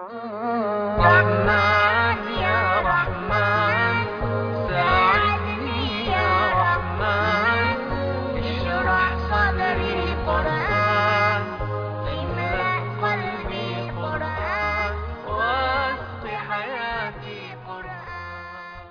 رحمن يا رحمن ساعدني يا رحمن اشرح صدري قرآن املأ قلبي قرآن واسق حياتي قرآن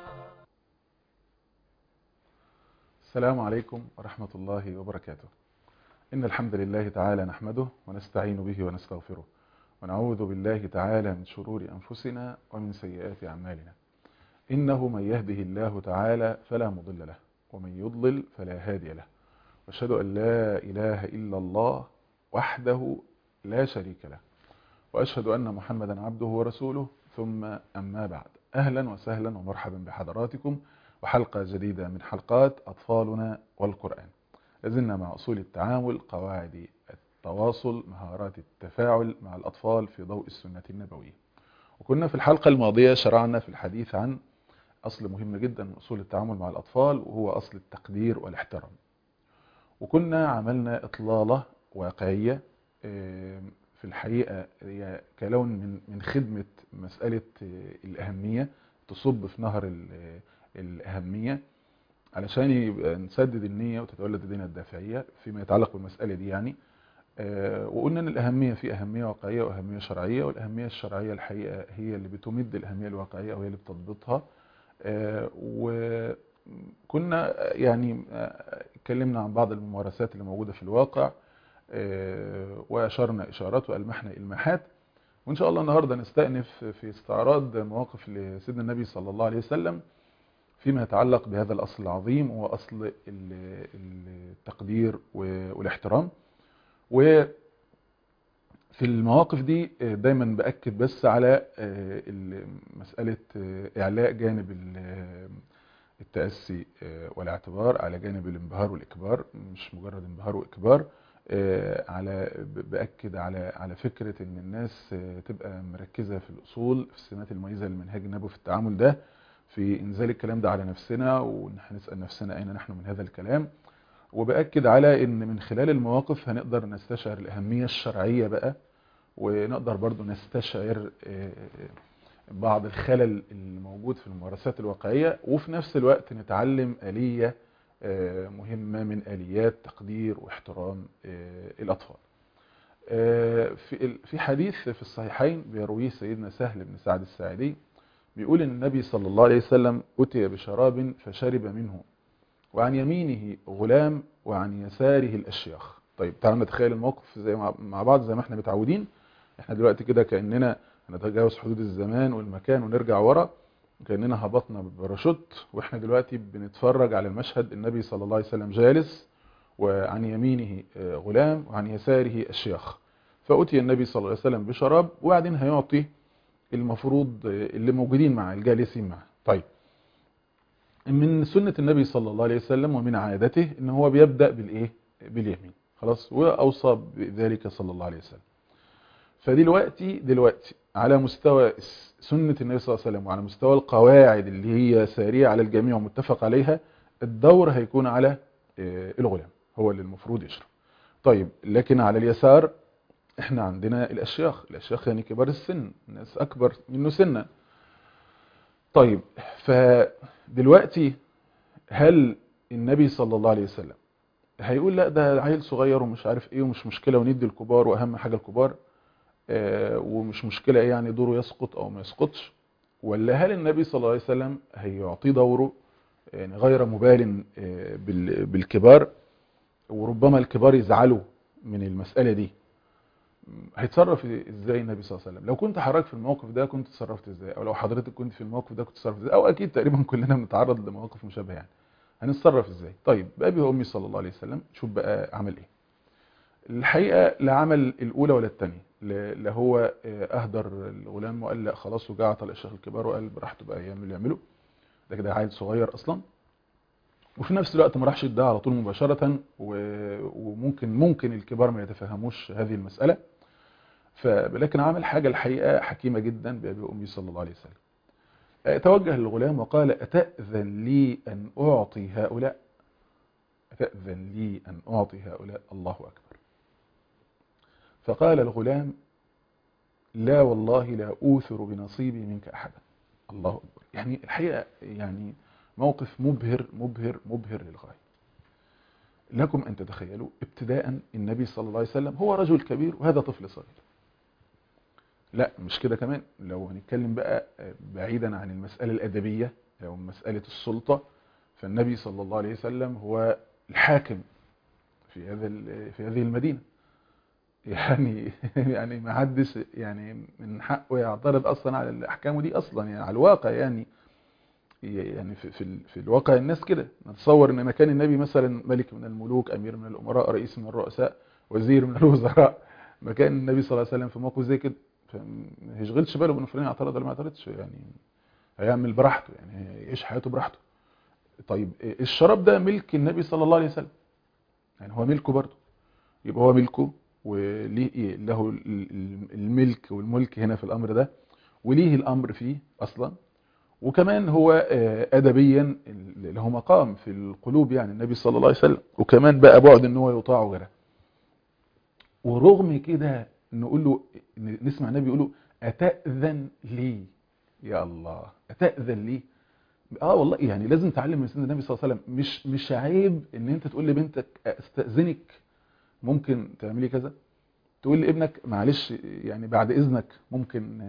السلام عليكم ورحمة الله وبركاته إن الحمد لله تعالى نحمده ونستعين به ونستغفره ونعوذ بالله تعالى من شرور أنفسنا ومن سيئات أعمالنا إنه من يهده الله تعالى فلا مضل له ومن يضلل فلا هادي له واشهد أن لا إله إلا الله وحده لا شريك له وأشهد أن محمدا عبده ورسوله ثم أما بعد أهلا وسهلا ومرحبا بحضراتكم وحلقة جديدة من حلقات أطفالنا والقرآن لازلنا مع أصول التعامل قواعد التواصل مهارات التفاعل مع الأطفال في ضوء السنة النبوية وكنا في الحلقة الماضية شرعنا في الحديث عن أصل مهم جدا من أصول التعامل مع الأطفال وهو أصل التقدير والاحترام وكنا عملنا إطلالة واقعية آم، في الحقيقة هي كلون من من خدمة مسألة آه، الأهمية تصب في نهر ال- الأهمية علشان يبقى نسدد النية وتتولد لدينا الدافعية فيما يتعلق بالمسألة دي يعني آه، وقلنا ان الأهمية في أهمية واقعية وأهمية شرعية والأهمية الشرعية الحقيقة هي اللي بتمد الأهمية الواقعية وهي اللي بتضبطها آه، وكنا يعني آه، اتكلمنا عن بعض الممارسات اللي موجودة في الواقع آه، وأشرنا إشارات وألمحنا إلماحات وإن شاء الله النهاردة نستأنف في استعراض مواقف لسيدنا النبي صلى الله عليه وسلم فيما يتعلق بهذا الأصل العظيم وهو أصل ال- ال- التقدير و- والاحترام وفي المواقف دي آه، دايما بأكد بس على آه، ال- مسألة آه، إعلاء جانب ال- التأسي آه، والاعتبار على جانب الانبهار والإكبار مش مجرد انبهار وإكبار آه، على ب- بأكد على على فكرة إن الناس آه، تبقى مركزة في الأصول في السمات المميزة للمنهاج النبوي في التعامل ده في إنزال الكلام ده على نفسنا ونحن نسأل نفسنا أين نحن من هذا الكلام وبأكد على إن من خلال المواقف هنقدر نستشعر الأهمية الشرعية بقى ونقدر برضو نستشعر آه، بعض الخلل الموجود في الممارسات الواقعية وفي نفس الوقت نتعلم آلية آه، مهمة من آليات تقدير واحترام آه، الأطفال آه، في ال- في حديث في الصحيحين بيرويه سيدنا سهل بن سعد الساعدي بيقول ان النبي صلى الله عليه وسلم أتي بشراب فشرب منه وعن يمينه غلام وعن يساره الأشياخ طيب تعالوا نتخيل الموقف زي مع مع بعض زي ما احنا متعودين احنا دلوقتي كده كأننا هنتجاوز حدود الزمان والمكان ونرجع ورا كأننا هبطنا بالباراشوت واحنا دلوقتي بنتفرج على المشهد النبي صلى الله عليه وسلم جالس وعن يمينه آه، غلام وعن يساره الشيخ فأتي النبي صلى الله عليه وسلم بشراب وبعدين هيعطي المفروض آه، اللي موجودين معه الجالسين معه طيب من سنة النبي صلى الله عليه وسلم ومن عادته ان هو بيبدأ بالايه باليمين خلاص واوصى بذلك صلى الله عليه وسلم فدلوقتي دلوقتي على مستوى س- سنة النبي صلى الله عليه وسلم وعلى مستوى القواعد اللي هي سارية على الجميع ومتفق عليها الدور هيكون على آه، الغلام هو اللي المفروض يشرب طيب لكن على اليسار احنا عندنا الاشياخ الاشياخ يعني كبار السن ناس اكبر منه سنا طيب فدلوقتي هل النبي صلى الله عليه وسلم هيقول لا ده عيل صغير ومش عارف ايه ومش مشكلة وندي الكبار واهم حاجة الكبار آه، ومش مشكلة ايه يعني دوره يسقط او ما يسقطش ولا هل النبي صلى الله عليه وسلم هيعطيه دوره يعني غير مبال آه، بال- بالكبار وربما الكبار يزعلوا من المسألة دي هيتصرف ازاي النبي صلى الله عليه وسلم لو كنت حضرتك في الموقف ده كنت تصرفت ازاي او لو حضرتك كنت في الموقف ده كنت تصرفت ازاي او اكيد تقريبا كلنا بنتعرض لمواقف مشابهه يعني هنتصرف ازاي طيب بابي وامي صلى الله عليه وسلم شوف بقى عمل ايه الحقيقه لا عمل الاولى ولا الثانيه لا هو آه، اهدر الغلام وقال لا خلاص وجاء عطى الاشياخ الكبار وقال براحته بقى يعمل اللي يعمله ده كده عيل صغير اصلا وفي نفس الوقت ما راحش يدعي على طول مباشره و- وممكن ممكن الكبار ما يتفهموش هذه المساله فلكن عمل حاجة الحقيقة حكيمة جدا بأبي وأمي صلى الله عليه وسلم آه، توجه للغلام وقال أتأذن لي أن أعطي هؤلاء أتأذن لي أن أعطي هؤلاء الله أكبر فقال الغلام لا والله لا أوثر بنصيبي منك أحدا الله أكبر يعني الحقيقة يعني موقف مبهر مبهر مبهر للغاية لكم أن تتخيلوا ابتداء النبي صلى الله عليه وسلم هو رجل كبير وهذا طفل صغير لا مش كده كمان لو هنتكلم بقى بعيدا عن المسألة الأدبية أو مسألة السلطة فالنبي صلى الله عليه وسلم هو الحاكم في هذا في هذه المدينة يعني يعني ما حدش يعني من حقه يعترض اصلا على الاحكام دي اصلا يعني على الواقع يعني يعني في في, في الواقع الناس كده نتصور ان مكان النبي مثلا ملك من الملوك امير من الامراء رئيس من الرؤساء وزير من الوزراء مكان النبي صلى الله عليه وسلم في موقف زي كده ما يشغلش باله بان فلان يعترض ولا ما يعترضش يعني هيعمل براحته يعني يعيش حياته براحته طيب الشراب ده ملك النبي صلى الله عليه وسلم يعني هو ملكه برضه يبقى هو ملكه وليه له الملك والملك هنا في الامر ده وليه الامر فيه اصلا وكمان هو ادبيا له مقام في القلوب يعني النبي صلى الله عليه وسلم وكمان بقى بعد ان هو يطاع وغيره ورغم كده نقول له نسمع النبي يقول له اتاذن لي يا الله اتاذن لي اه والله يعني لازم تعلم من سيدنا النبي صلى الله عليه وسلم مش مش عيب ان انت تقول لبنتك استاذنك ممكن تعملي كذا تقول لابنك معلش يعني بعد اذنك ممكن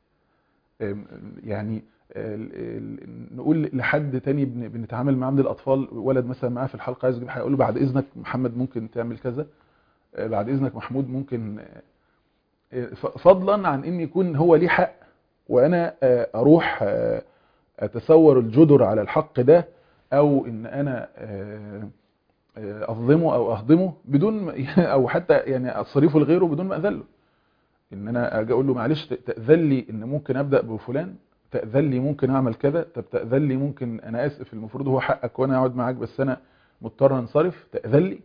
يعني نقول لحد تاني بنتعامل معاه من الاطفال ولد مثلا معاه في الحلقه عايز يجيب حاجه يقول له بعد اذنك محمد ممكن تعمل كذا بعد اذنك محمود ممكن فضلا عن ان يكون هو ليه حق وانا اروح اتسور الجدر على الحق ده او ان انا اظلمه او اهضمه بدون او حتى يعني اصرفه لغيره بدون ما اذله ان انا اجي اقول له معلش تاذن لي ان ممكن ابدا بفلان تاذن لي ممكن اعمل كذا طب تاذن لي ممكن انا اسف المفروض هو حقك وانا اقعد معاك بس انا مضطر انصرف تاذن لي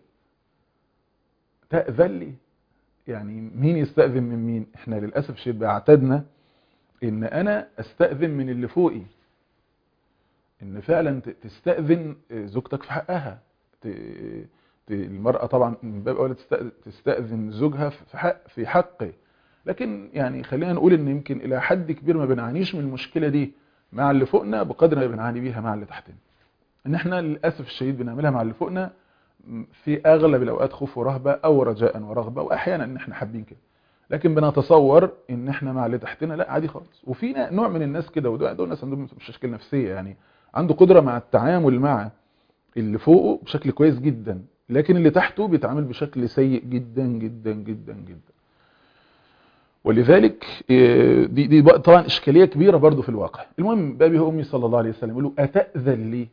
تاذن لي يعني مين يستاذن من مين احنا للاسف شيء اعتدنا ان انا استاذن من اللي فوقي ان فعلا تستاذن زوجتك في حقها المرأة طبعا من باب أولى تستأذن زوجها في حق في حقه لكن يعني خلينا نقول ان يمكن الى حد كبير ما بنعانيش من المشكلة دي مع اللي فوقنا بقدر ما بنعاني بيها مع اللي تحتنا ان احنا للأسف الشديد بنعملها مع اللي فوقنا في اغلب الاوقات خوف ورهبة او رجاء ورغبة واحيانا ان احنا حابين كده لكن بنتصور ان احنا مع اللي تحتنا لا عادي خالص وفي نوع من الناس كده ودول ناس عندهم مشاكل نفسية يعني عنده قدرة مع التعامل مع اللي فوقه بشكل كويس جدا لكن اللي تحته بيتعامل بشكل سيء جدا جدا جدا جدا ولذلك دي, دي طبعا اشكاليه كبيره برضو في الواقع المهم بابي امي صلى الله عليه وسلم يقول له اتاذن لي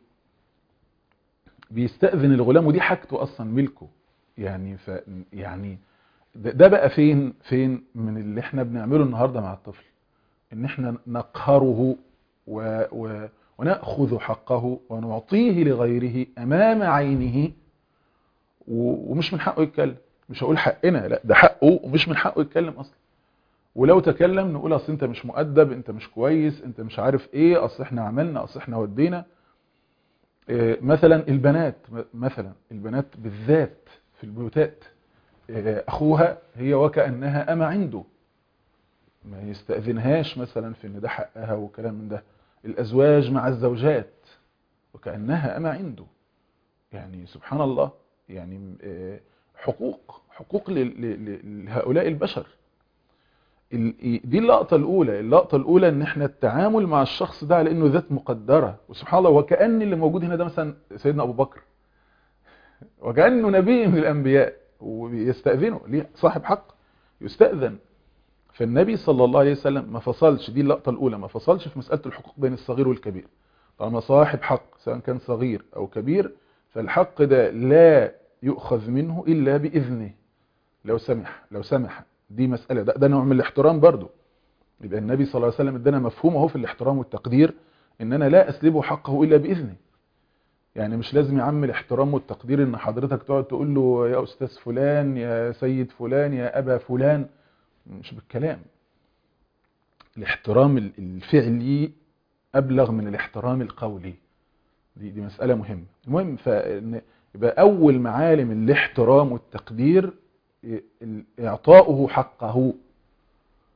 بيستاذن الغلام ودي حاجته اصلا ملكه يعني ف يعني ده, ده بقى فين فين من اللي احنا بنعمله النهارده مع الطفل ان احنا نقهره و, و ونأخذ حقه ونعطيه لغيره أمام عينه ومش من حقه يتكلم مش هقول حقنا لا ده حقه ومش من حقه يتكلم أصلا ولو تكلم نقول أصل أنت مش مؤدب أنت مش كويس أنت مش عارف إيه أصل إحنا عملنا أصل إحنا ودينا مثلا البنات مثلا البنات بالذات في البيوتات أخوها هي وكأنها أما عنده ما يستأذنهاش مثلا في ان ده حقها وكلام من ده الأزواج مع الزوجات وكأنها أما عنده يعني سبحان الله يعني حقوق حقوق لهؤلاء البشر دي اللقطة الأولى اللقطة الأولى إن إحنا التعامل مع الشخص ده على إنه ذات مقدرة وسبحان الله وكأن اللي موجود هنا ده مثلا سيدنا أبو بكر وكأنه نبي من الأنبياء ويستأذنه ليه صاحب حق يستأذن فالنبي صلى الله عليه وسلم ما فصلش دي اللقطة الأولى ما فصلش في مسألة الحقوق بين الصغير والكبير طالما صاحب حق سواء كان صغير أو كبير فالحق ده لا يؤخذ منه إلا بإذنه لو سمح لو سمح دي مسألة ده, ده نوع من الاحترام برضو يبقى النبي صلى الله عليه وسلم ادانا مفهوم اهو في الاحترام والتقدير ان انا لا اسلبه حقه الا باذنه يعني مش لازم يا عم الاحترام والتقدير ان حضرتك تقعد تقول له يا استاذ فلان يا سيد فلان يا ابا فلان مش بالكلام الاحترام الفعلي ابلغ من الاحترام القولي دي دي مسألة مهمة المهم فإن يبقى أول معالم الاحترام والتقدير إعطاؤه حقه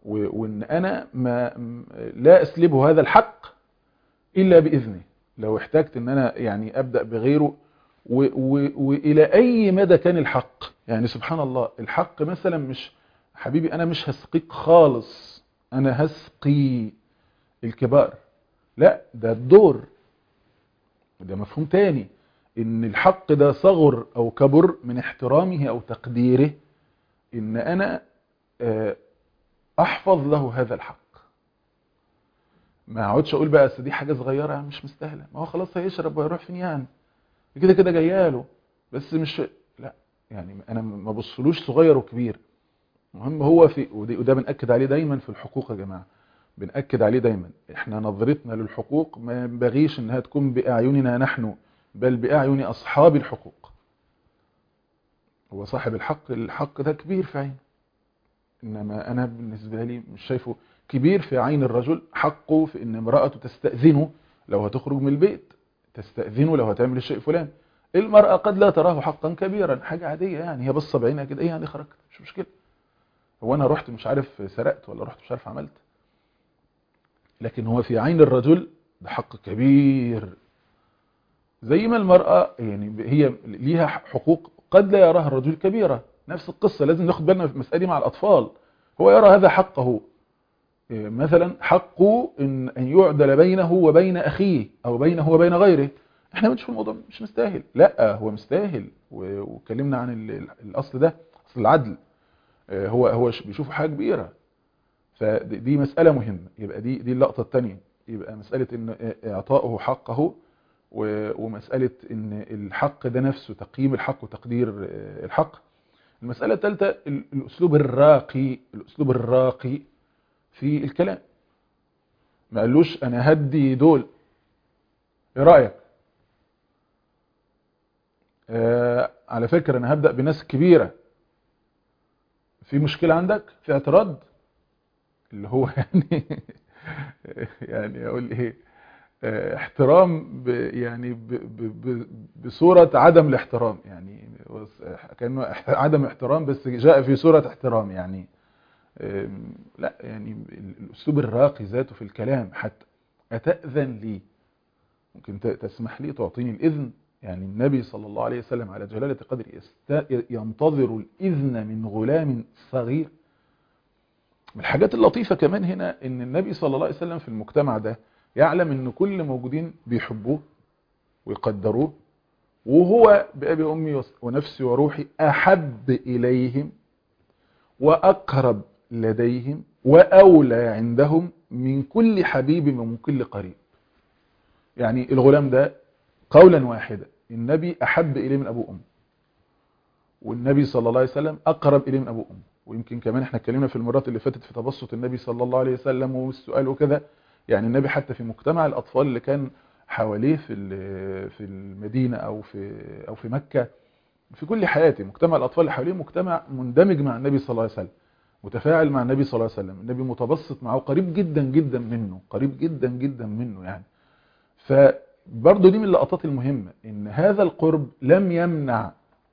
و- وان انا ما م- لا اسلبه هذا الحق الا باذنه لو احتجت ان انا يعني ابدا بغيره و و والى اي مدى كان الحق يعني سبحان الله الحق مثلا مش حبيبي انا مش هسقيك خالص انا هسقي الكبار لا ده الدور ده مفهوم تاني ان الحق ده صغر او كبر من احترامه او تقديره ان انا آه، احفظ له هذا الحق ما اقعدش اقول بقى أصل دي حاجه صغيره مش مستاهله ما هو خلاص هيشرب وهيروح فين يعني كده كده جاياله بس مش لا يعني انا ما ببصلوش صغير وكبير المهم هو في ودي- وده بنأكد عليه دايما في الحقوق يا جماعه بنأكد عليه دايما احنا نظرتنا للحقوق ما ينبغيش انها تكون بأعيننا نحن بل بأعين أصحاب الحقوق هو صاحب الحق الحق ده كبير في عينه إنما أنا بالنسبة لي مش شايفه كبير في عين الرجل حقه في إن امرأته تستأذنه لو هتخرج من البيت تستأذنه لو هتعمل الشيء فلان المرأة قد لا تراه حقا كبيرا حاجة عادية يعني هي بصة بعينها كده ايه يعني خرجت مش مشكلة هو أنا رحت مش عارف سرقت ولا رحت مش عارف عملت لكن هو في عين الرجل ده حق كبير زي ما المرأة يعني هي ليها حقوق قد لا يراها الرجل كبيرة نفس القصة لازم ناخد بالنا في المسألة دي مع الأطفال هو يرى هذا حقه إيه مثلا حقه إن, أن يعدل بينه وبين أخيه أو بينه وبين غيره احنا بنشوف الموضوع مش مستاهل لا هو مستاهل و- واتكلمنا عن ال- ال- الأصل ده أصل العدل إيه هو هو ش- بيشوف حاجة كبيرة فدي مسألة مهمة يبقى دي دي اللقطة الثانية يبقى مسألة إن إعطائه حقه و- ومسألة إن الحق ده نفسه تقييم الحق وتقدير آه، الحق المسألة الثالثة ال- الأسلوب الراقي الأسلوب الراقي في الكلام ما قالوش أنا هدي دول إيه رأيك آه على فكرة أنا هبدأ بناس كبيرة في مشكلة عندك في اعتراض اللي هو يعني يعني أقول إيه آه، احترام ب يعني ب ب ب بصورة عدم الاحترام يعني وس- كأنه اح- عدم احترام بس جاء في صورة احترام يعني آم، لا يعني ال- الأسلوب الراقي ذاته في الكلام حتى أتأذن لي ممكن ت- تسمح لي تعطيني الإذن يعني النبي صلى الله عليه وسلم على جلالة قدره يست- ينتظر الإذن من غلام صغير من الحاجات اللطيفة كمان هنا ان النبي صلى الله عليه وسلم في المجتمع ده يعلم ان كل موجودين بيحبوه ويقدروه وهو بأبي أمي وس- ونفسي وروحي أحب إليهم وأقرب لديهم وأولى عندهم من كل حبيب ومن كل قريب يعني الغلام ده قولا واحدا النبي أحب إليه من أبو أم والنبي صلى الله عليه وسلم أقرب إليه من أبو أم ويمكن كمان احنا اتكلمنا في المرات اللي فاتت في تبسط النبي صلى الله عليه وسلم والسؤال وكده يعني النبي حتى في مجتمع الأطفال اللي كان حواليه في ال- في المدينة أو في أو في مكة في كل حياته مجتمع الأطفال اللي حواليه مجتمع مندمج مع النبي صلى الله عليه وسلم متفاعل مع النبي صلى الله عليه وسلم النبي متبسط معه قريب جدا جدا منه قريب جدا جدا منه يعني فبرضه دي من اللقطات المهمة ان هذا القرب لم يمنع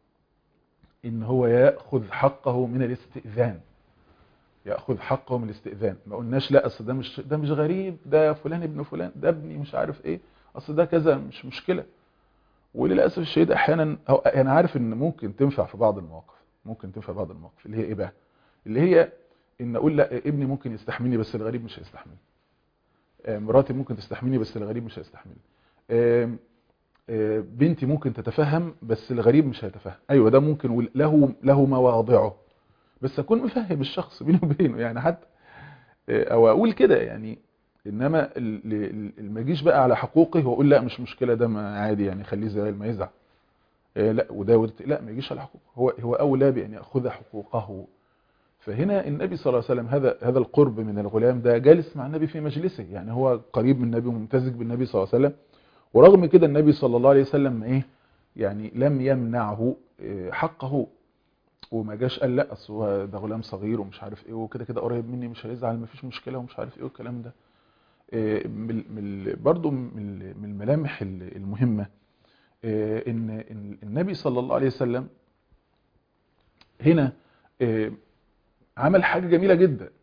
ان هو ياخذ حقه من الاستئذان ياخذ حقه من الاستئذان ما قلناش لا اصل ده مش ده مش غريب ده فلان ابن فلان ده ابني مش عارف ايه اصل ده كذا مش مشكله وللاسف الشديد احيانا أو انا عارف ان ممكن تنفع في بعض المواقف ممكن تنفع في بعض المواقف اللي هي ايه بقى اللي هي ان اقول لا ابني ممكن يستحملني بس الغريب مش هيستحملني آه، مراتي ممكن تستحملني بس الغريب مش هيستحملني آم، آه، بنتي ممكن تتفهم بس الغريب مش هيتفهم ايوه ده ممكن وال- له له مواضعه بس اكون مفهم الشخص بيني وبينه يعني حتى آه، او اقول كده يعني انما ال- ال- ال- ما اجيش بقى على حقوقي واقول لا مش مشكله ده ما عادي يعني خليه زي ما يزعل آه، لا وده ودت لا ما يجيش على حقوقه هو هو اولى بان ياخذ حقوقه فهنا النبي صلى الله عليه وسلم هذا هذا القرب من الغلام ده جالس مع النبي في مجلسه يعني هو قريب من النبي وممتزج بالنبي صلى الله عليه وسلم ورغم كده النبي صلى الله عليه وسلم ايه يعني لم يمنعه إيه، حقه وما جاش قال لا اصل هو ده غلام صغير ومش عارف ايه وكده كده قريب مني مش هيزعل مفيش مشكله ومش عارف ايه والكلام ده إيه، من من برضه من من الملامح ال- المهمه إيه، ان إن النبي صلى الله عليه وسلم هنا إيه، عمل حاجه جميله جدا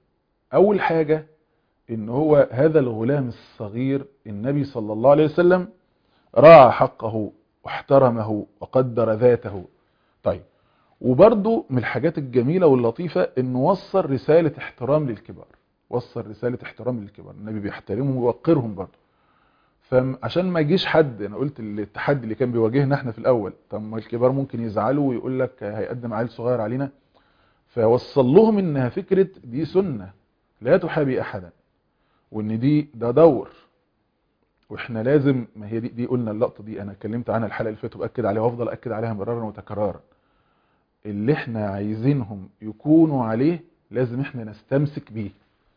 اول حاجة ان هو هذا الغلام الصغير النبي صلى الله عليه وسلم راعى حقه واحترمه وقدر ذاته طيب وبرضو من الحاجات الجميلة واللطيفة انه وصل رسالة احترام للكبار وصل رسالة احترام للكبار النبي بيحترمهم ويوقرهم برضو فعشان ما يجيش حد انا قلت التحدي اللي كان بيواجهنا احنا في الاول طب ما الكبار ممكن يزعلوا ويقول لك هيقدم عيل صغير علينا فوصل لهم انها فكرة دي سنة لا تحابي احدا وان دي ده دور واحنا لازم ما هي دي, دي قلنا اللقطة دي انا اتكلمت عنها الحلقة اللي فاتت وباكد عليها وافضل اكد عليها مرارا وتكرارا اللي احنا عايزينهم يكونوا عليه لازم احنا نستمسك بيه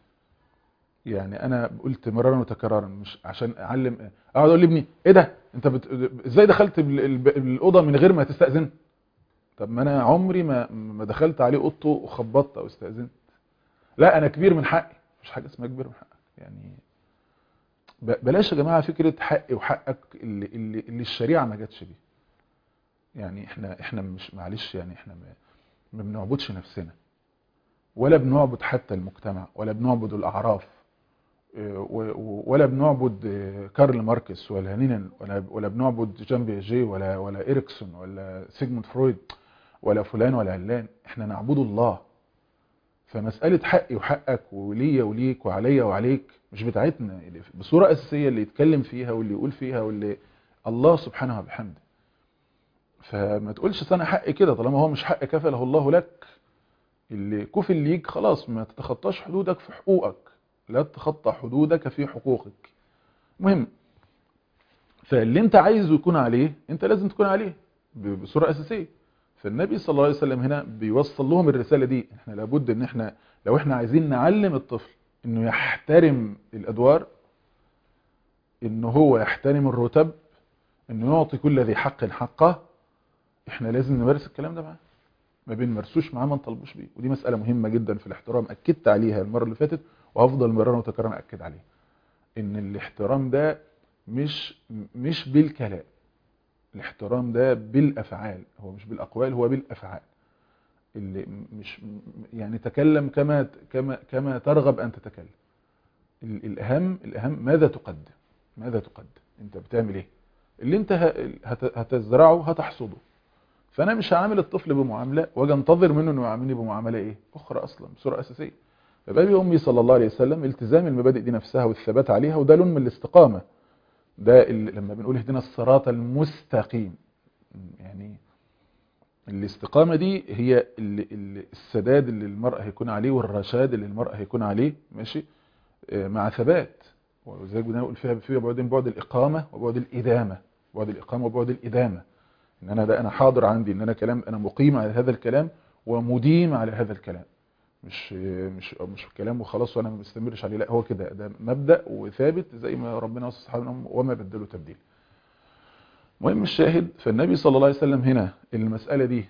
يعني انا قلت مرارا وتكرارا مش عشان اعلم اقعد اقول لابني ايه ده انت بت... ازاي دخلت الاوضه من غير ما تستاذن طب ما انا عمري ما ما دخلت عليه اوضته وخبطت او استاذنت لا انا كبير من حقي مش حاجه اسمها كبير من حقك يعني بلاش يا جماعه فكره حقي وحقك اللي اللي, اللي الشريعه ما جاتش بيه يعني احنا احنا مش معلش يعني احنا ما, ما بنعبدش نفسنا ولا بنعبد حتى المجتمع ولا بنعبد الاعراف ولا بنعبد كارل ماركس ولا هنينن ولا ولا بنعبد جان بياجي ولا ولا إريكسون ولا سيجموند فرويد ولا فلان ولا علان احنا نعبد الله فمسألة حقي وحقك وليا وليك وعليا وعليك مش بتاعتنا بصورة أساسية اللي يتكلم فيها واللي يقول فيها واللي الله سبحانه وبحمده فما تقولش انا حقي كده طالما هو مش حق كفله الله لك اللي كفل ليك خلاص ما تتخطاش حدودك في حقوقك لا تتخطى حدودك في حقوقك مهم فاللي انت عايزه يكون عليه انت لازم تكون عليه بصورة اساسية فالنبي صلى الله عليه وسلم هنا بيوصل لهم الرسالة دي احنا لابد ان احنا لو احنا عايزين نعلم الطفل انه يحترم الادوار انه هو يحترم الرتب انه يعطي كل ذي حق حقه احنا لازم نمارس الكلام ده معاه ما بنمارسوش معاه ما نطلبوش بيه ودي مسألة مهمة جدا في الاحترام اكدت عليها المرة اللي فاتت وهفضل مرارا وتكرارا اكد عليه ان الاحترام ده مش مش بالكلام الاحترام ده بالافعال هو مش بالاقوال هو بالافعال اللي مش يعني تكلم كما كما كما ترغب ان تتكلم الاهم الاهم ماذا تقدم ماذا تقدم انت بتعمل ايه اللي انت هتزرعه هتحصده فانا مش هعامل الطفل بمعامله واجي انتظر منه انه يعاملني بمعامله ايه اخرى اصلا بصوره اساسيه فبابي امي صلى الله عليه وسلم التزام المبادئ دي نفسها والثبات عليها وده لون من الاستقامه ده لما بنقول اهدنا الصراط المستقيم يعني الاستقامة دي هي السداد اللي المرأة هيكون عليه والرشاد اللي المرأة هيكون عليه ماشي مع ثبات وزي ما نقول فيها فيها بعدين بعد الإقامة وبعد الإدامة بعد الإقامة وبعد الإدامة إن أنا ده أنا حاضر عندي إن أنا كلام أنا مقيم على هذا الكلام ومديم على هذا الكلام مش مش مش كلام وخلاص وانا ما بستمرش عليه لا هو كده ده مبدا وثابت زي ما ربنا وصف اصحابنا وما بدلوا تبديل مهم الشاهد فالنبي صلى الله عليه وسلم هنا المسألة دي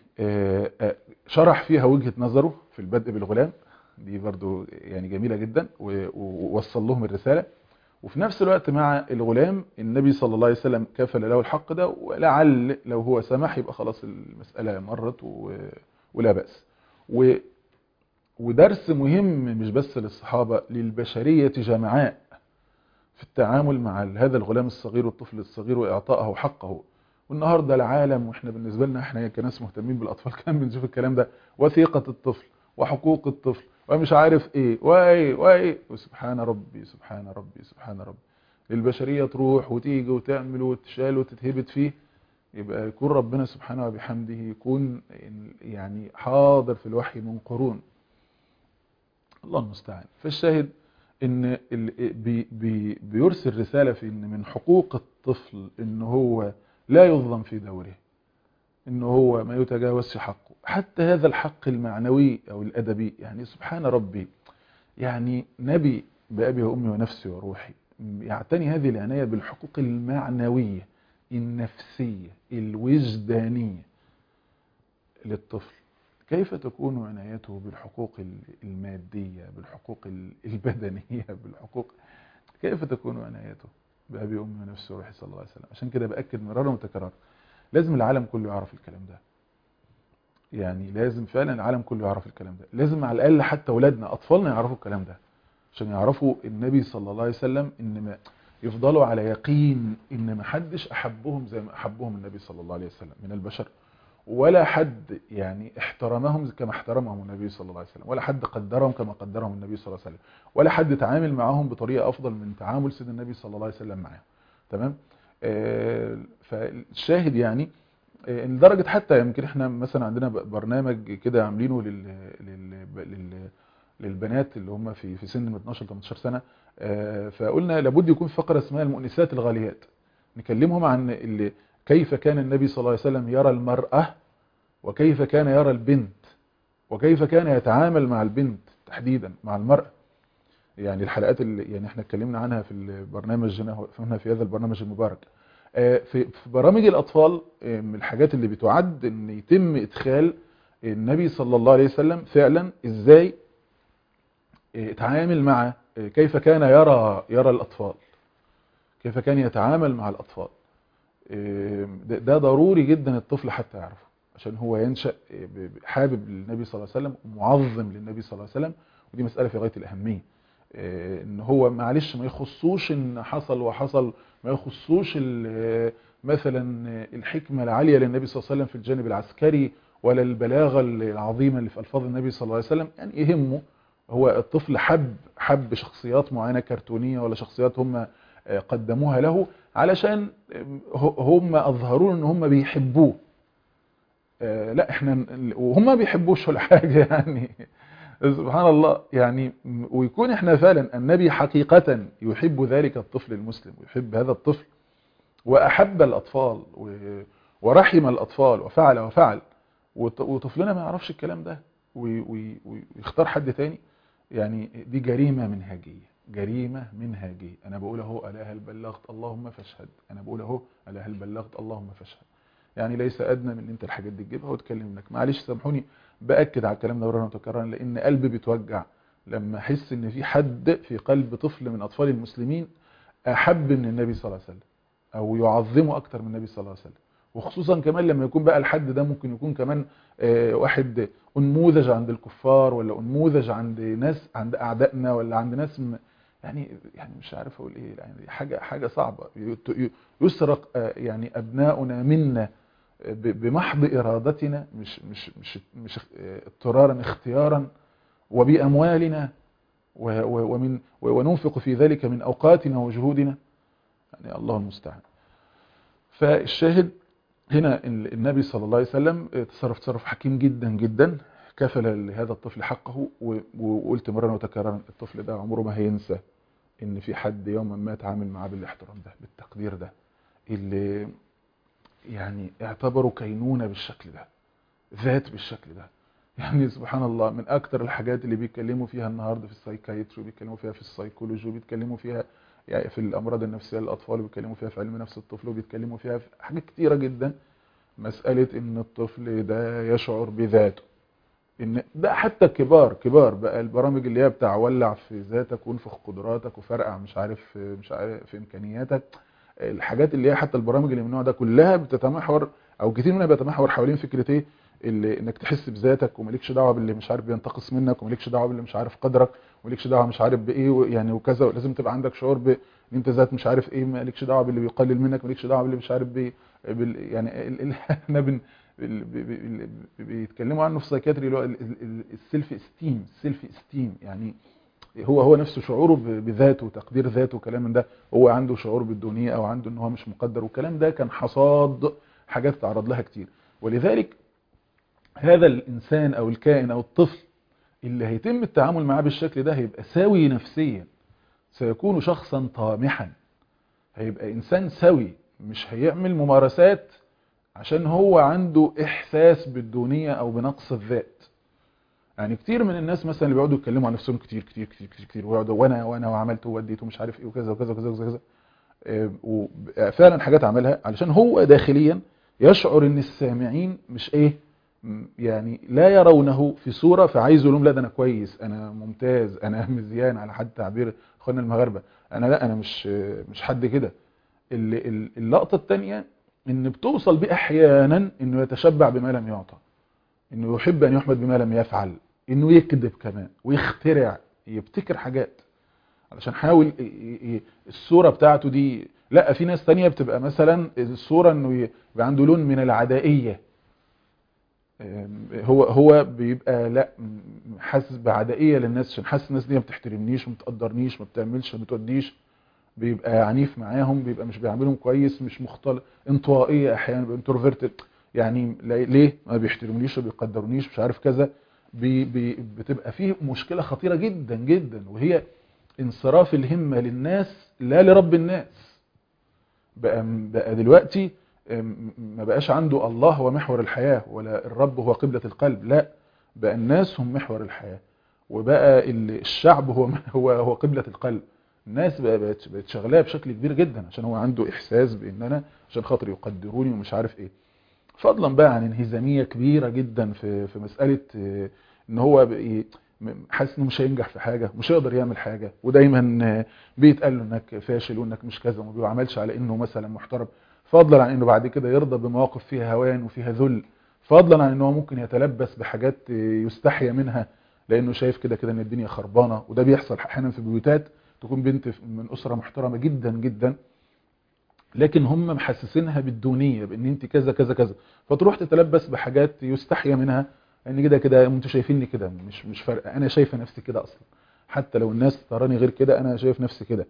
شرح فيها وجهة نظره في البدء بالغلام دي برضو يعني جميلة جدا ووصل لهم الرسالة وفي نفس الوقت مع الغلام النبي صلى الله عليه وسلم كفل له الحق ده ولعل لو هو سمح يبقى خلاص المسألة مرت ولا بأس و ودرس مهم مش بس للصحابة للبشرية جمعاء في التعامل مع هذا الغلام الصغير والطفل الصغير وإعطائه حقه والنهاردة العالم وإحنا بالنسبة لنا إحنا كناس مهتمين بالأطفال كان بنشوف الكلام ده وثيقة الطفل وحقوق الطفل ومش عارف إيه وإيه وإيه وسبحان ربي سبحان ربي سبحان ربي البشرية تروح وتيجي وتعمل وتشال وتتهبت فيه يبقى يكون ربنا سبحانه وبحمده يكون يعني حاضر في الوحي من قرون الله المستعان فالشاهد ان بي بي بيرسل رسالة في ان من حقوق الطفل ان هو لا يظلم في دوره ان هو ما يتجاوزش حقه حتى هذا الحق المعنوي او الادبي يعني سبحان ربي يعني نبي بأبي وأمي ونفسي وروحي يعتني هذه العناية بالحقوق المعنوية النفسية الوجدانية للطفل كيف تكون عنايته بالحقوق المادية بالحقوق البدنية بالحقوق كيف تكون عنايته بأبي وأمي ونفسي وروحي صلى الله عليه وسلم عشان كده بأكد مرارا وتكرارا لازم العالم كله يعرف الكلام ده يعني لازم فعلا العالم كله يعرف الكلام ده لازم على الأقل حتى أولادنا أطفالنا يعرفوا الكلام ده عشان يعرفوا النبي صلى الله عليه وسلم ان ما يفضلوا على يقين ان ما حدش احبهم زي ما احبهم النبي صلى الله عليه وسلم من البشر ولا حد يعني احترمهم كما احترمهم النبي صلى الله عليه وسلم ولا حد قدرهم كما قدرهم النبي صلى الله عليه وسلم ولا حد تعامل معهم بطريقة افضل من تعامل سيدنا النبي صلى الله عليه وسلم معهم تمام آه فالشاهد يعني آه لدرجة حتى يمكن احنا مثلا عندنا برنامج كده عاملينه لل... لل... لل... للبنات اللي هم في في سن من 12 ل 18 سنة آه فقلنا لابد يكون في فقرة اسمها المؤنسات الغاليات نكلمهم عن اللي كيف كان النبي صلى الله عليه وسلم يرى المرأة وكيف كان يرى البنت وكيف كان يتعامل مع البنت تحديدا مع المرأة يعني الحلقات اللي يعني احنا اتكلمنا عنها في البرنامج هنا في هذا البرنامج المبارك في برامج الأطفال من الحاجات اللي بتعد ان يتم ادخال النبي صلى الله عليه وسلم فعلا ازاي اتعامل مع كيف كان يرى يرى الأطفال كيف كان يتعامل مع الأطفال ده ضروري جدا الطفل حتى يعرفه عشان هو ينشأ حابب للنبي صلى الله عليه وسلم ومعظم للنبي صلى الله عليه وسلم ودي مسألة في غاية الأهمية ان هو معلش ما يخصوش ان حصل وحصل ما يخصوش مثلا الحكمة العالية للنبي صلى الله عليه وسلم في الجانب العسكري ولا البلاغة العظيمة اللي في ألفاظ النبي صلى الله عليه وسلم يعني يهمه هو الطفل حب حب شخصيات معينة كرتونية ولا شخصيات هم قدموها له علشان هم اظهروا ان هم بيحبوه لا احنا وهم ما بيحبوش ولا حاجه يعني سبحان الله يعني ويكون احنا فعلا النبي حقيقة يحب ذلك الطفل المسلم ويحب هذا الطفل واحب الاطفال ورحم الاطفال وفعل وفعل وطفلنا ما يعرفش الكلام ده ويختار حد تاني يعني دي جريمة منهجية جريمة منهجية أنا بقول اهو ألا هل بلغت اللهم فاشهد أنا بقول اهو ألا هل بلغت اللهم فاشهد يعني ليس أدنى من أنت الحاجات دي تجيبها وتكلم منك معلش سامحوني بأكد على الكلام ده مرة متكررا لأن قلبي بيتوجع لما أحس إن في حد في قلب طفل من أطفال المسلمين أحب من النبي صلى الله عليه وسلم أو يعظمه أكتر من النبي صلى الله عليه وسلم وخصوصا كمان لما يكون بقى الحد ده ممكن يكون كمان واحد انموذج عند الكفار ولا انموذج عند ناس عند اعدائنا ولا عند ناس يعني يعني مش عارف اقول ايه يعني حاجه حاجه صعبه يسرق يعني ابناؤنا منا بمحض ارادتنا مش مش مش مش اضطرارا اختيارا وباموالنا ومن وننفق في ذلك من اوقاتنا وجهودنا يعني الله المستعان فالشاهد هنا النبي صلى الله عليه وسلم تصرف تصرف حكيم جدا جدا كفل لهذا الطفل حقه وقلت مرة وتكررا الطفل ده عمره ما هينسى ان في حد يوما ما اتعامل معاه بالاحترام ده بالتقدير ده اللي يعني اعتبروا كينونة بالشكل ده ذات بالشكل ده يعني سبحان الله من اكتر الحاجات اللي بيتكلموا فيها النهاردة في السايكايتري وبيتكلموا فيها في السايكولوجي وبيتكلموا فيها يعني في الامراض النفسيه للاطفال وبيتكلموا فيها في علم نفس الطفل وبيتكلموا فيها في حاجات كتيره جدا مساله ان الطفل ده يشعر بذاته ان ده حتى كبار كبار بقى البرامج اللي هي بتاع ولع في ذاتك وانفخ قدراتك وفرقع مش عارف مش عارف في امكانياتك الحاجات اللي هي حتى البرامج اللي من النوع ده كلها بتتمحور او كتير منها بيتمحور حوالين فكره ايه اللي انك تحس بذاتك ومالكش دعوه باللي مش عارف بينتقص منك ومالكش دعوه باللي مش عارف قدرك ومالكش دعوه مش عارف بايه يعني وكذا لازم تبقى عندك شعور ب ان انت ذات مش عارف ايه مالكش دعوه باللي بيقلل منك مالكش دعوه باللي مش عارف بايه بال يعني احنا بن بيتكلموا عنه في السايكاتري اللي هو السيلف استيم السيلف استيم يعني هو هو نفسه شعوره بذاته وتقدير ذاته وكلام من ده هو عنده شعور بالدونيه او عنده ان هو مش مقدر والكلام ده كان حصاد حاجات تعرض لها كتير ولذلك هذا الانسان او الكائن او الطفل اللي هيتم التعامل معاه بالشكل ده هيبقى سوي نفسيا سيكون شخصا طامحا هيبقى انسان سوي مش هيعمل ممارسات عشان هو عنده احساس بالدونية او بنقص الذات يعني كتير من الناس مثلا اللي بيقعدوا يتكلموا عن نفسهم كتير كتير كتير كتير, كتير ويقعدوا وانا وانا وعملت ووديت ومش عارف ايه وكذا وكذا وكذا وكذا وفعلا حاجات عملها علشان هو داخليا يشعر ان السامعين مش ايه يعني لا يرونه في صورة فعايز لهم لا ده انا كويس انا ممتاز انا مزيان على حد تعبير اخواننا المغاربة انا لا انا مش مش حد كده اللقطة التانية ان بتوصل بيه احيانا انه يتشبع بما لم يعطى انه يحب ان يحمد بما لم يفعل انه يكذب كمان ويخترع يبتكر حاجات علشان حاول ي- ي- الصورة بتاعته دي لا في ناس تانية بتبقى مثلا الصورة انه يبقى عنده لون من العدائية أم، هو هو بيبقى لا م- حاسس بعدائية للناس عشان حاسس الناس دي ما بتحترمنيش ما بتقدرنيش ما بتعملش ما بتوديش بيبقى عنيف معاهم بيبقى مش بيعملهم كويس مش مختلط انطوائية احيانا بيبقى انتروفيرتد يعني لا- ليه ما بيحترمونيش ما بيقدرونيش مش عارف كذا بي بي بتبقى فيه مشكلة خطيرة جدا جدا وهي انصراف الهمة للناس لا لرب الناس بقى, بقى دلوقتي أم، ما بقاش عنده الله هو محور الحياة ولا الرب هو قبلة القلب لا بقى الناس هم محور الحياة وبقى ال- الشعب هو هو هو قبلة القلب الناس بقى بقت بقت شغلاه بشكل كبير جدا عشان هو عنده احساس بان انا عشان خاطر يقدروني ومش عارف ايه فضلا بقى عن انهزاميه كبيره جدا في في مساله آه، ان هو بقى م- حاسس انه مش هينجح في حاجه مش هيقدر يعمل حاجه ودايما آه، بيتقال له انك فاشل وانك مش كذا وما بيعملش على انه مثلا محترم فضلا عن انه بعد كده يرضى بمواقف فيها هوان وفيها ذل فضلا عن انه ممكن يتلبس بحاجات آه، يستحيا منها لانه شايف كده كده ان الدنيا خربانه وده بيحصل احيانا في بيوتات تكون بنت من اسره محترمه جدا جدا لكن هم محسسينها بالدونيه بان انت كذا كذا كذا فتروح تتلبس بحاجات يستحيا منها ان كده كده انتوا شايفيني كده مش مش فارقه انا شايفه نفسي كده اصلا حتى لو الناس تراني غير كده انا شايف نفسي كده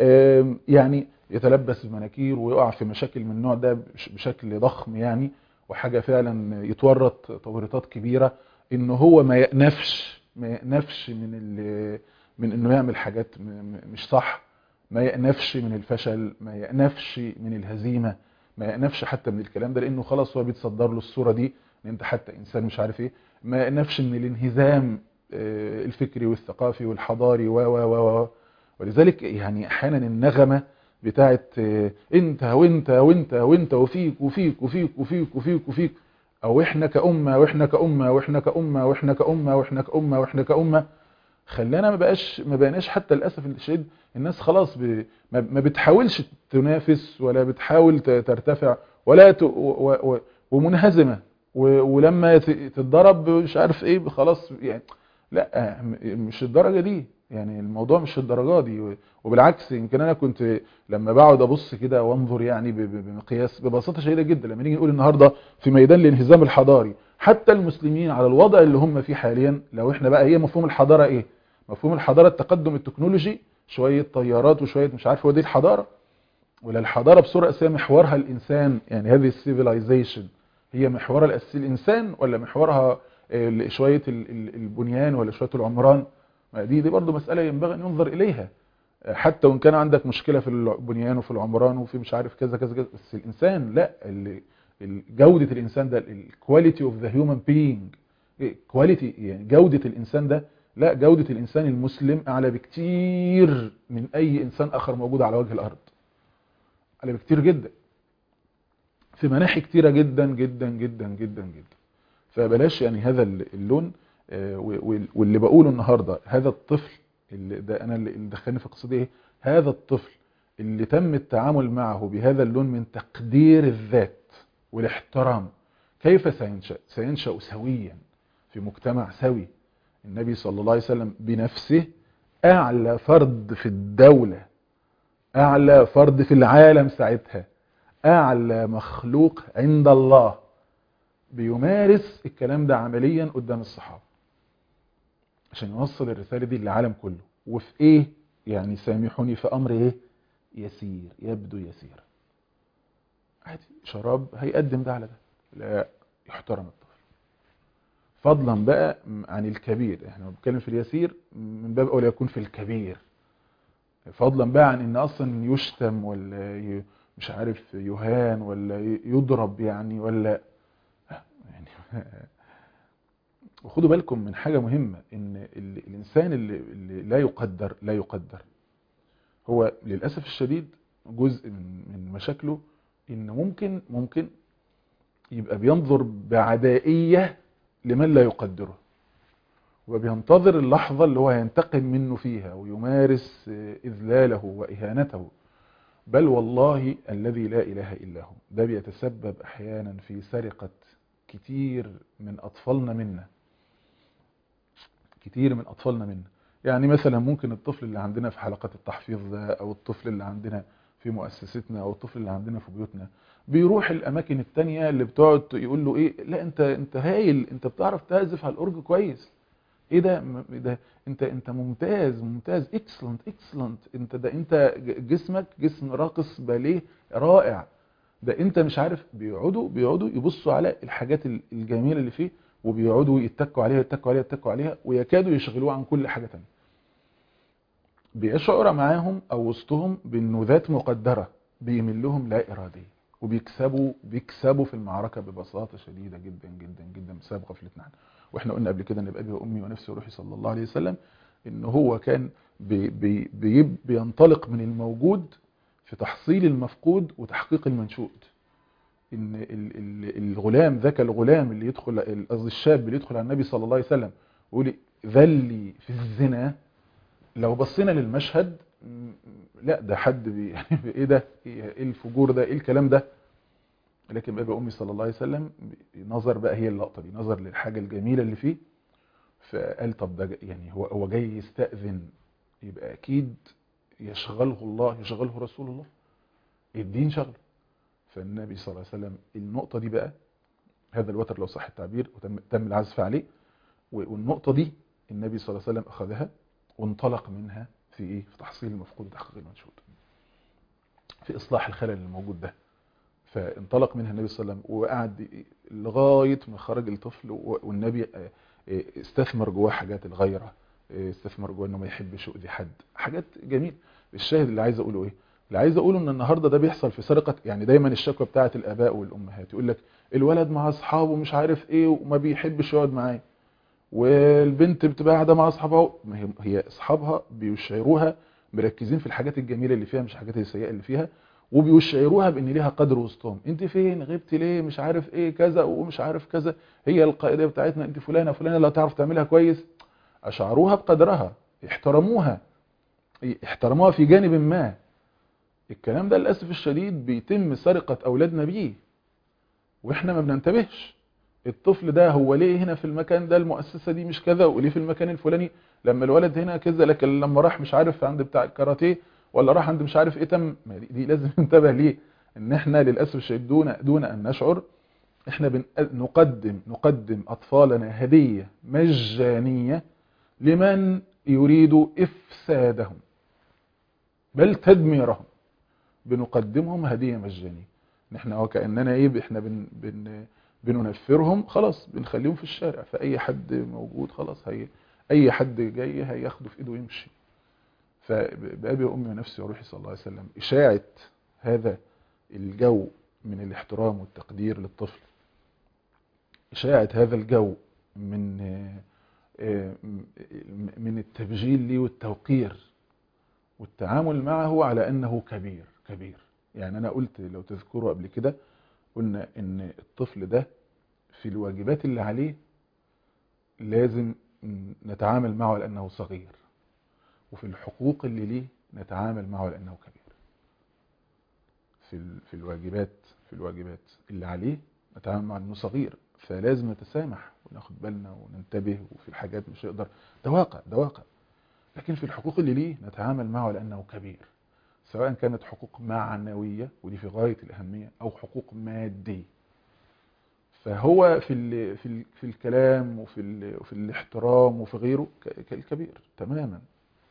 آم، يعني يتلبس بمناكير ويقع في مشاكل من النوع ده بش- بشكل ضخم يعني وحاجه فعلا يتورط تورطات كبيره ان هو ما يأنفش ما يأنفش من ال- من انه يعمل حاجات م- م- مش صح ما يأنفش من الفشل ما يأنفش من الهزيمة ما يأنفش حتى من الكلام ده لأنه خلاص هو بيتصدر له الصورة دي ان انت حتى انسان مش عارف ايه ما يأنفش من الانهزام آه، الفكري والثقافي والحضاري و و و و ولذلك يعني احيانا النغمة بتاعت آه، انت وانت وانت وانت وفيك وفيك وفيك وفيك وفيك وفيك او احنا كأمة واحنا كأمة واحنا كأمة واحنا كأمة واحنا كأمة واحنا كأمة خلانا ما بقاش ما بقيناش حتى للاسف الشديد الناس خلاص ب... ما ما بتحاولش تنافس ولا بتحاول ت- ترتفع ولا ت... و... و... ومنهزمه و... ولما ت- تتضرب مش عارف ايه خلاص يعني لا م- مش الدرجه دي يعني الموضوع مش الدرجه دي و- وبالعكس يمكن انا كنت لما بقعد ابص كده وانظر يعني ب- ب- بمقياس ببساطه شديده جدا لما نيجي نقول النهارده في ميدان الانهزام الحضاري حتى المسلمين على الوضع اللي هم فيه حاليا لو احنا بقى هي مفهوم الحضاره ايه مفهوم الحضاره التقدم التكنولوجي شويه طيارات وشويه مش عارف هو دي الحضاره ولا الحضاره بصوره اساسيه محورها الانسان يعني هذه السيفيلايزيشن هي محورها الاساسي الانسان ولا محورها آه، شويه ال- ال- البنيان ولا شويه العمران ما دي دي برضه مساله ينبغي ان ينظر اليها آه، حتى وان كان عندك مشكله في البنيان وفي العمران وفي مش عارف كذا كذا كذا بس الانسان لا ال- ال- جوده الانسان ده الكواليتي اوف ذا هيومن بينج كواليتي يعني جوده الانسان ده لا جودة الإنسان المسلم أعلى بكتير من أي إنسان آخر موجود على وجه الأرض أعلى بكتير جدا في مناحي كتيرة جدا جدا جدا جدا جدا فبلاش يعني هذا اللون آه، و- و- واللي بقوله النهاردة هذا الطفل اللي ده أنا اللي اللي دخلني في القصة دي إيه هذا الطفل اللي تم التعامل معه بهذا اللون من تقدير الذات والاحترام كيف سينشأ سينشأ سويا في مجتمع سوي النبي صلى الله عليه وسلم بنفسه أعلى فرد في الدولة أعلى فرد في العالم ساعتها أعلى مخلوق عند الله بيمارس الكلام ده عمليا قدام الصحابة عشان يوصل الرسالة دي للعالم كله وفي ايه يعني سامحوني في امر ايه يسير يبدو يسير عادي شراب هيقدم ده على ده لا يحترم الطفل فضلا بقى عن الكبير احنا بنتكلم في اليسير من باب اولى يكون في الكبير فضلا بقى عن ان اصلا يشتم ولا ي- مش عارف يهان ولا ي- يضرب يعني ولا يعني وخدوا بالكم من حاجة مهمة ان ال- الانسان اللي, اللي لا يقدر لا يقدر هو للأسف الشديد جزء من من مشاكله ان ممكن ممكن يبقى بينظر بعدائية لمن لا يقدره وبينتظر اللحظة اللي هو هينتقم منه فيها ويمارس آه، إذلاله وإهانته بل والله الذي لا إله إلا هو ده بيتسبب أحيانا في سرقة كتير من أطفالنا منا كتير من أطفالنا منا يعني مثلا ممكن الطفل اللي عندنا في حلقات التحفيظ ده او الطفل اللي عندنا في مؤسستنا او الطفل اللي عندنا في بيوتنا بيروح الاماكن التانية اللي بتقعد يقول له ايه لا انت انت هايل انت بتعرف تعزف على الاورج كويس ايه ده م- ده انت انت ممتاز ممتاز اكسلنت اكسلنت انت ده انت ج- جسمك جسم راقص باليه رائع ده انت مش عارف بيقعدوا بيقعدوا يبصوا على الحاجات ال- الجميله اللي فيه وبيقعدوا يتكوا عليها يتكوا عليها يتكوا عليها ويكادوا يشغلوه عن كل حاجه تانية بيشعر معاهم او وسطهم بانه ذات مقدره بيميل لهم لا اراديه وبيكسبوا بيكسبوا في المعركه ببساطه شديده جدا جدا جدا بسبب غفلتنا عنه واحنا قلنا قبل كده ان بابي وامي ونفسي وروحي صلى الله عليه وسلم ان هو كان بي بي بي بينطلق من الموجود في تحصيل المفقود وتحقيق المنشود ان ال- ال- الغلام ذاك الغلام اللي يدخل قصدي الشاب اللي يدخل على النبي صلى الله عليه وسلم ويقول ذلي في الزنا لو بصينا للمشهد م- لا ده حد بي يعني ايه ده ايه الفجور ده ايه الكلام ده لكن بابا امي صلى الله عليه وسلم نظر بقى هي اللقطه دي نظر للحاجه الجميله اللي فيه فقال طب ده ج- يعني هو هو جاي يستأذن يبقى اكيد يشغله الله يشغله رسول الله الدين شغله فالنبي صلى الله عليه وسلم النقطه دي بقى هذا الوتر لو صح التعبير وتم تم العزف عليه و- والنقطه دي النبي صلى الله عليه وسلم اخذها وانطلق منها في ايه في تحصيل المفقود وتحقيق المنشود في اصلاح الخلل الموجود ده فانطلق منها النبي صلى الله عليه وسلم وقعد لغايه ما خرج الطفل و- والنبي آه، آه، استثمر جواه حاجات الغيره آه، استثمر جواه انه ما يحبش يؤذي حد حاجات جميل الشاهد اللي عايز اقوله ايه اللي عايز اقوله ان النهارده ده بيحصل في سرقه يعني دايما الشكوى بتاعه الاباء والامهات يقول لك الولد مع اصحابه مش عارف ايه وما بيحبش يقعد معايا والبنت بتبقى قاعده مع اصحابها ما هي هي اصحابها بيشعروها مركزين في الحاجات الجميله اللي فيها مش الحاجات السيئه اللي فيها وبيشعروها بان ليها قدر وسطهم انت فين غبت ليه مش عارف ايه كذا ومش عارف كذا هي القاعده بتاعتنا انت فلانه فلانه لا تعرف تعملها كويس اشعروها بقدرها احترموها احترموها في جانب ما الكلام ده للاسف الشديد بيتم سرقه اولادنا بيه واحنا ما بننتبهش الطفل ده هو ليه هنا في المكان ده المؤسسة دي مش كذا وليه في المكان الفلاني لما الولد هنا كذا لكن لما راح مش عارف عند بتاع الكاراتيه ولا راح عند مش عارف ايه تم ما دي, دي لازم ننتبه ليه ان احنا للاسف الشديد دون دون ان نشعر احنا بن نقدم نقدم اطفالنا هدية مجانية لمن يريد افسادهم بل تدميرهم بنقدمهم هدية مجانية احنا وكأننا ايه احنا بن بن بننفرهم خلاص بنخليهم في الشارع فأي حد موجود خلاص هي أي حد جاي هياخده في إيده ويمشي فبأبي وأمي ونفسي وروحي صلى الله عليه وسلم إشاعة هذا الجو من الاحترام والتقدير للطفل إشاعة هذا الجو من من التبجيل ليه والتوقير والتعامل معه على أنه كبير كبير يعني أنا قلت لو تذكروا قبل كده قلنا ان الطفل ده في الواجبات اللي عليه لازم نتعامل معه على انه صغير وفي الحقوق اللي ليه نتعامل معه على انه كبير في في الواجبات في الواجبات اللي عليه نتعامل معه انه صغير فلازم نتسامح وناخد بالنا وننتبه وفي الحاجات مش هيقدر ده واقع ده واقع لكن في الحقوق اللي ليه نتعامل معه على انه كبير سواء كانت حقوق معنوية ودي في غاية الأهمية أو حقوق مادية فهو في ال في ال في الكلام وفي ال وفي الاحترام وفي غيره كالكبير تماما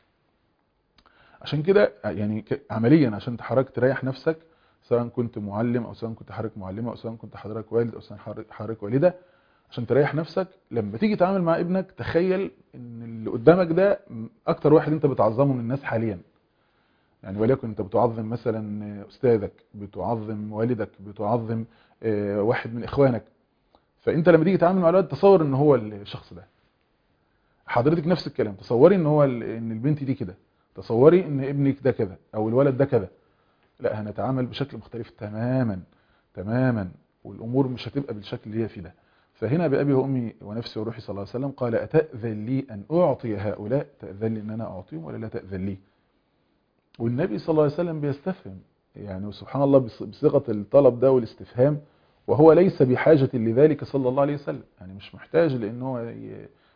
عشان كده يعني عمليا عشان حضرتك تريح نفسك سواء كنت معلم او سواء كنت حضرتك معلمه او سواء كنت حضرتك والد او سواء حضرتك والده عشان تريح نفسك لما تيجي تتعامل مع ابنك تخيل ان اللي قدامك ده اكتر واحد انت بتعظمه من الناس حاليا يعني وليكن انت بتعظم مثلا استاذك بتعظم والدك بتعظم واحد من اخوانك فانت لما تيجي تتعامل مع الولد تصور ان هو الشخص ده حضرتك نفس الكلام تصوري ان هو ان البنت دي كده تصوري ان ابنك ده كذا او الولد ده كذا لا هنتعامل بشكل مختلف تماما تماما والامور مش هتبقى بالشكل اللي هي فيه ده فهنا بأبي وأمي ونفسي وروحي صلى الله عليه وسلم قال أتأذن لي أن أعطي هؤلاء تأذن لي أن أنا أعطيهم ولا لا تأذن لي والنبي صلى الله عليه وسلم بيستفهم يعني وسبحان الله بصيغة الطلب ده والاستفهام وهو ليس بحاجة لذلك صلى الله عليه وسلم يعني مش محتاج لأن هو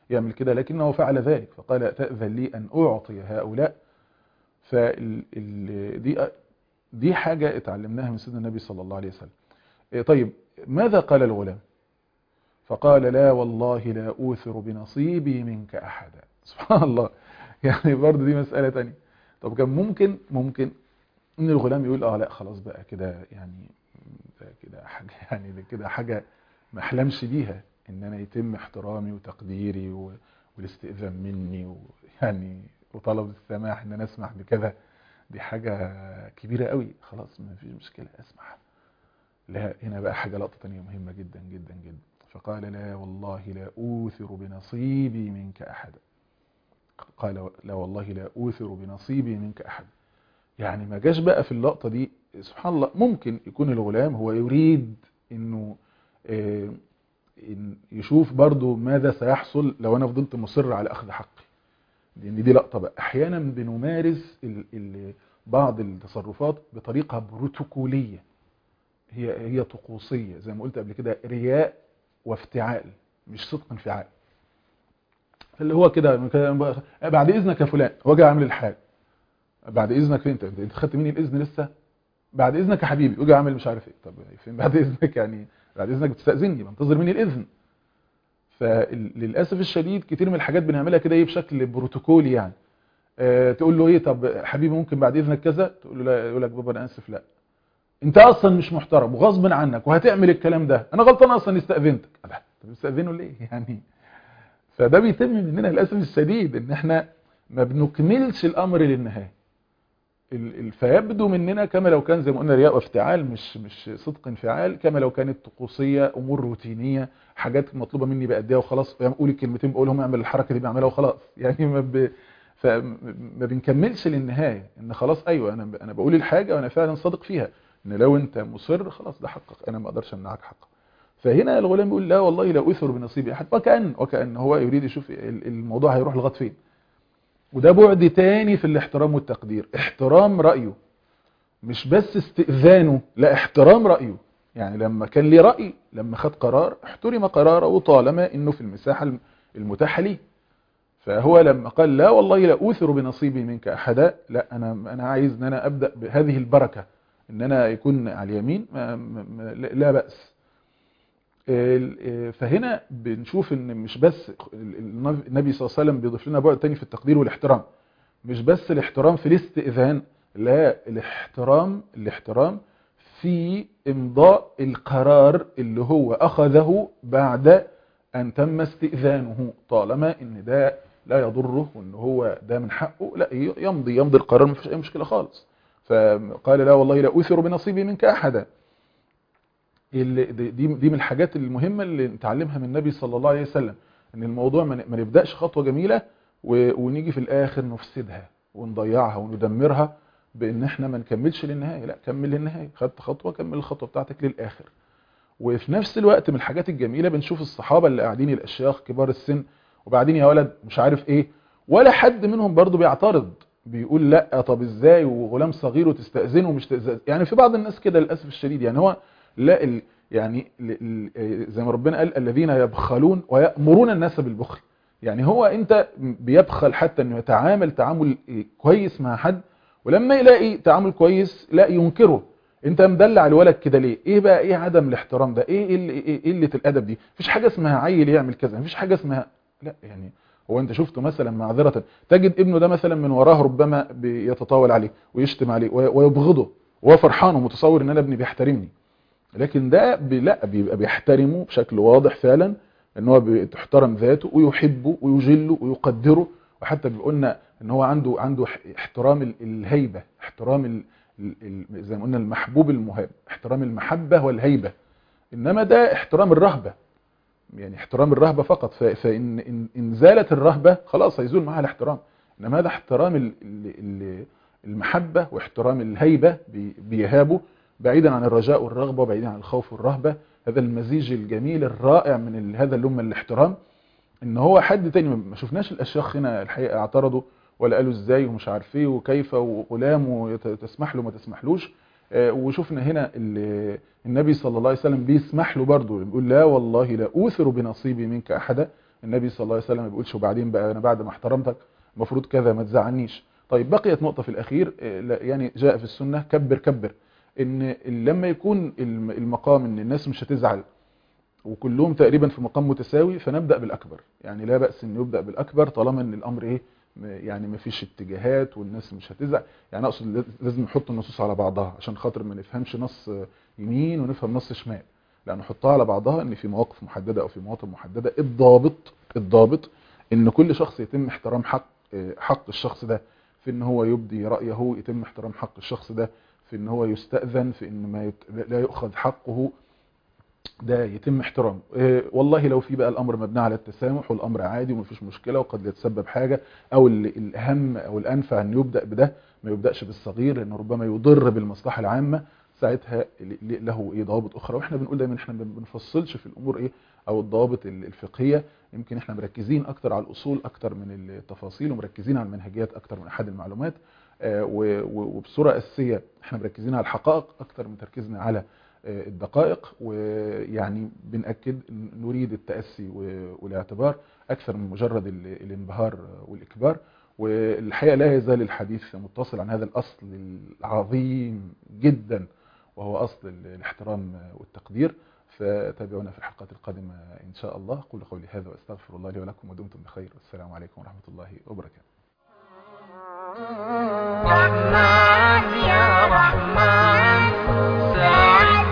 يعمل كده لكنه فعل ذلك فقال تأذن لي أن أعطي هؤلاء فال ال- دي دي حاجة اتعلمناها من سيدنا النبي صلى الله عليه وسلم إيه طيب ماذا قال الغلام فقال لا والله لا أوثر بنصيبي منك أحدا سبحان الله يعني برضه دي مسألة تانية طب كان ممكن ممكن ان الغلام يقول اه لا خلاص بقى كده يعني ده كده حاجة يعني ده كده حاجة ما احلمش بيها ان انا يتم احترامي وتقديري و- والاستئذان مني ويعني وطلب السماح ان انا اسمح بكذا دي حاجة كبيرة قوي خلاص ما فيش مشكلة اسمح لا هنا بقى حاجة لقطة تانية مهمة جدا جدا جدا فقال لا والله لا أوثر بنصيبي منك أحدا قال لا والله لا أوثر بنصيبي منك أحدا يعني ما جاش بقى في اللقطة دي سبحان الله ممكن يكون الغلام هو يريد انه آه، إن يشوف برضو ماذا سيحصل لو انا فضلت مصر على اخذ حقي لان دي لقطة بقى احيانا بنمارس ال ال بعض التصرفات بطريقة بروتوكولية هي هي طقوسية زي ما قلت قبل كده رياء وافتعال مش صدق انفعال اللي هو كده كده بعد اذنك يا فلان هو جاي عامل الحاجه بعد اذنك فين انت انت خدت مني الاذن لسه بعد اذنك يا حبيبي وجاي عامل مش عارف ايه طب فين بعد اذنك يعني بعد اذنك بتستاذني بنتظر مني الاذن فللاسف الشديد كتير من الحاجات بنعملها كده ايه بشكل بروتوكولي يعني أه تقول له ايه طب حبيبي ممكن بعد اذنك كذا تقول له لا يقول لك بابا انا اسف لا انت اصلا مش محترم وغصب عنك وهتعمل الكلام ده انا غلطان اصلا استاذنتك لا طب استاذنه ليه يعني فده بيتم مننا للاسف الشديد ان احنا ما بنكملش الامر للنهايه ال- ال- فيبدو مننا كما لو كان زي ما قلنا رياء وافتعال مش مش صدق انفعال كما لو كانت طقوسيه امور روتينيه حاجات مطلوبه مني باديها وخلاص اقول الكلمتين بقولهم اعمل الحركه دي بعملها وخلاص يعني ما ب... فما بنكملش للنهايه ان خلاص ايوه انا انا بقول الحاجه وانا فعلا صادق فيها ان لو انت مصر خلاص ده حقك انا ما اقدرش امنعك حقك فهنا الغلام بيقول لا والله لا اثر بنصيبي احد وكان وكان هو يريد يشوف ال- الموضوع هيروح لغايه فين وده بعد تاني في الاحترام والتقدير احترام رأيه مش بس استئذانه لا احترام رأيه يعني لما كان ليه رأي لما خد قرار احترم قراره طالما انه في المساحة الم- المتاحة ليه فهو لما قال لا والله لا اوثر بنصيبي منك احدا لا انا انا عايز ان انا ابدا بهذه البركه ان انا يكون على اليمين ما ما ما لا باس ال- فهنا بنشوف ان مش بس ال- ال- النبي صلى الله عليه وسلم بيضيف لنا بعد تاني في التقدير والاحترام مش بس الاحترام في الاستئذان لا الاحترام الاحترام في امضاء القرار اللي هو اخذه بعد ان تم استئذانه طالما ان ده لا يضره وان هو ده من حقه لا يمضي يمضي القرار ما فيش اي مشكله خالص فقال لا والله لا اثر بنصيبي منك احدا اللي- دي دي دي من الحاجات المهمه اللي نتعلمها من النبي صلى الله عليه وسلم ان الموضوع ما ن- ما نبداش خطوه جميله و- ونيجي في الاخر نفسدها ونضيعها وندمرها بان احنا ما نكملش للنهايه لا كمل للنهايه خدت خطوه كمل الخطوه بتاعتك للاخر وفي نفس الوقت من الحاجات الجميله بنشوف الصحابه اللي قاعدين الاشياخ كبار السن وبعدين يا ولد مش عارف ايه ولا حد منهم برضو بيعترض بيقول لا طب ازاي وغلام صغير وتستأذنه ومش تأذن يعني في بعض الناس كده للاسف الشديد يعني هو لا ال يعني ال- ال- زي ما ربنا قال الذين يبخلون ويأمرون الناس بالبخل يعني هو انت بيبخل حتى انه يتعامل تعامل كويس مع حد ولما يلاقي تعامل كويس لا ينكره انت مدلع الولد كده ليه ايه بقى ايه عدم الاحترام ده ايه قله إيه قله الادب دي مفيش حاجه اسمها عيل يعمل كذا مفيش حاجه اسمها لا يعني هو انت شفته مثلا معذره تجد ابنه ده مثلا من وراه ربما بيتطاول عليه ويشتم عليه وي- ويبغضه وهو فرحان ومتصور ان انا ابني بيحترمني لكن ده بي لا بيبقى بيحترمه بشكل واضح فعلا ان هو بيحترم ذاته ويحبه ويجله ويقدره وحتى بيقولنا ان هو عنده عنده ح- احترام ال- الهيبه احترام ال ال- ال- زي ما قلنا المحبوب المهاب احترام المحبه والهيبه انما ده احترام الرهبه يعني احترام الرهبه فقط ف- فان ان, إن زالت الرهبه خلاص هيزول معها الاحترام انما هذا احترام ال- ال- ال- المحبه واحترام الهيبه بي- بيهابه بعيدا عن الرجاء والرغبه وبعيدا عن الخوف والرهبه هذا المزيج الجميل الرائع من ال- هذا اللون من الاحترام ان هو حد تاني ما شفناش الاشياخ هنا الحقيقه اعترضوا ولا قالوا ازاي ومش عارف ايه وكيف وغلام وتسمح له وما تسمحلوش آه، وشفنا هنا ال- النبي صلى الله عليه وسلم بيسمح له برضه بيقول لا والله لا اوثر بنصيبي منك احدا النبي صلى الله عليه وسلم ما بيقولش وبعدين بقى انا بعد ما احترمتك المفروض كذا ما تزعلنيش طيب بقيت نقطة في الأخير آه، لا- يعني جاء في السنة كبر كبر إن لما يكون الم- المقام إن الناس مش هتزعل وكلهم تقريبا في مقام متساوي فنبدأ بالأكبر يعني لا بأس إن يبدأ بالأكبر طالما إن الأمر إيه م- يعني ما فيش اتجاهات والناس مش هتزعل يعني أقصد لاز- لازم نحط النصوص على بعضها عشان خاطر ما نفهمش نص يمين ونفهم نص شمال لا نحطها على بعضها ان في مواقف محددة او في مواطن محددة الضابط الضابط ان كل شخص يتم احترام حق حق الشخص ده في ان هو يبدي رأيه يتم احترام حق الشخص ده في ان هو يستأذن في ان ما يت... لا يؤخذ حقه ده يتم احترامه إيه والله لو في بقى الامر مبني على التسامح والامر عادي ومفيش مشكله وقد يتسبب حاجه او ال- الاهم او الانفع ان يبدا بده ما يبداش بالصغير لانه ربما يضر بالمصلحه العامه ساعتها ل- ل- له ايه ضوابط اخرى واحنا بنقول دايما احنا ما بنفصلش في الامور ايه او الضوابط ال- الفقهيه يمكن احنا مركزين اكتر على الاصول اكتر من التفاصيل ومركزين على المنهجيات اكتر من احد المعلومات آه، و- و- وبصوره اساسيه احنا مركزين على الحقائق اكتر من تركيزنا على آه، الدقائق ويعني بنأكد إن نريد التأسي و- والاعتبار أكثر من مجرد ال- الانبهار والإكبار والحقيقة لا يزال الحديث متصل عن هذا الأصل العظيم جدا وهو أصل ال- الاحترام والتقدير فتابعونا في الحلقات القادمة إن شاء الله أقول قولي هذا وأستغفر الله لي ولكم ودمتم بخير والسلام عليكم ورحمة الله وبركاته رحمن يا رحمن ساعدني